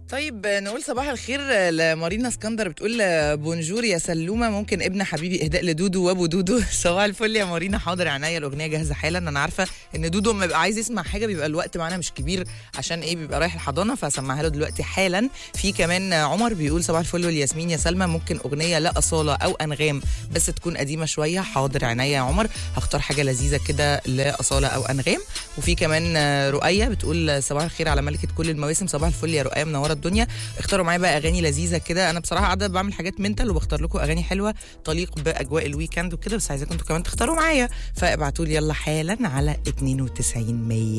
طيب نقول صباح الخير لمارينا اسكندر بتقول بونجور يا سلومه ممكن ابن حبيبي اهداء لدودو وابو دودو صباح الفل يا مارينا حاضر عينيا الاغنيه جاهزه حالا انا عارفه ان دودو لما بيبقى عايز يسمع حاجه بيبقى الوقت معانا مش كبير عشان ايه بيبقى رايح الحضانه فهسمعها له دلوقتي حالا في كمان عمر بيقول صباح الفل والياسمين يا سلمى ممكن اغنيه لا اصاله او انغام بس تكون قديمه شويه حاضر عينيا يا عمر هختار حاجه لذيذه كده لاصاله او انغام وفي كمان رؤيه بتقول صباح الخير على ملكه كل المواسم صباح الفل يا رؤيه منوره الدنيا اختاروا معايا بقى اغاني لذيذه كده انا بصراحه قاعده بعمل حاجات منتال وبختار لكم اغاني حلوه تليق باجواء الويكند وكده بس عايزاكم انتوا كمان تختاروا معايا فابعتوا لي يلا حالا على 92 100